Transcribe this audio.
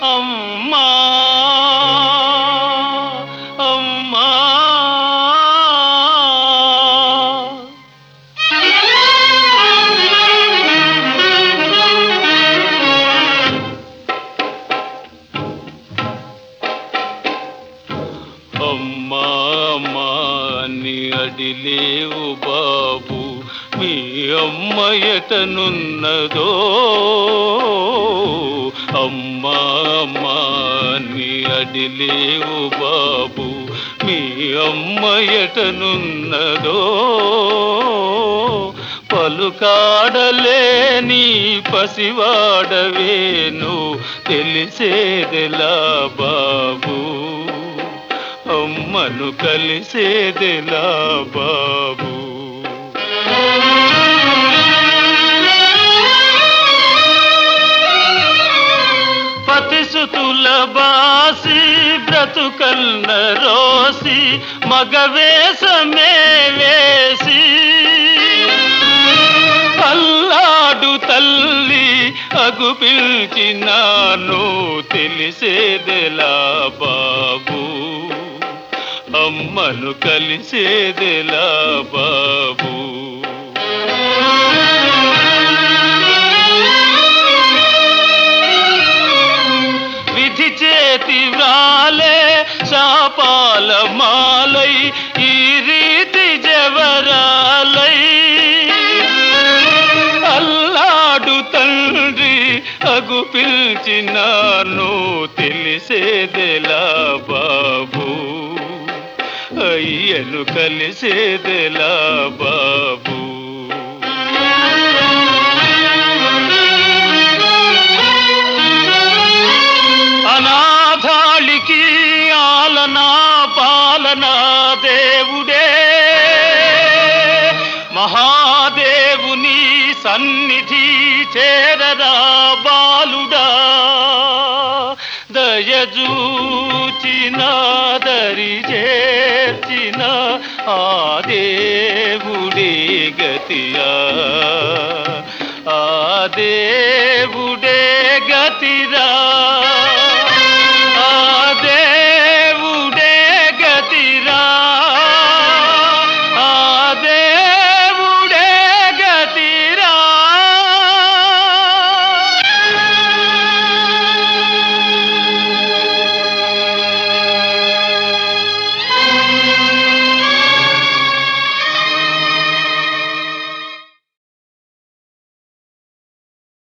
అమ్మా అమ్మా అమ్మా అమ్మా అని అడిలేవు బాబు మీ అమ్మ ఎటనున్నదో అమ్మా అమ్మా అని అడిలేవు బాబు మీ అమ్మ ఎటనున్నదో పలుకాడలేని పసివాడవేను తెలిసేదెలా బాబు అమ్మను కలిసేదెలా బాబు పతిసుతుల బాసి బ్రతుకల్న రోసి మగవేషమే వేసి అల్లాడు తల్లి అగు పిలిచినాను తెలిసేదెలా బాబు అమ్మను కలిసేదెలా బాబు విధి చేతి వ్రాలే శాపాల మాలై ఈ రీతి జవరాలై అల్లాడు తండ్రి అగు పిలిచినాను తెలిసేదెలా బాబు అయ్యను కలిసేదెలా బాబు అనాథాళికి ఆలనా పాలనా దేవుడే మహాదేవుని సన్నిధి చేరరా బాలుడా దయజూచిన దరి చేర్చిన ఆ దేవుడి గతియా ఆ దేవుడే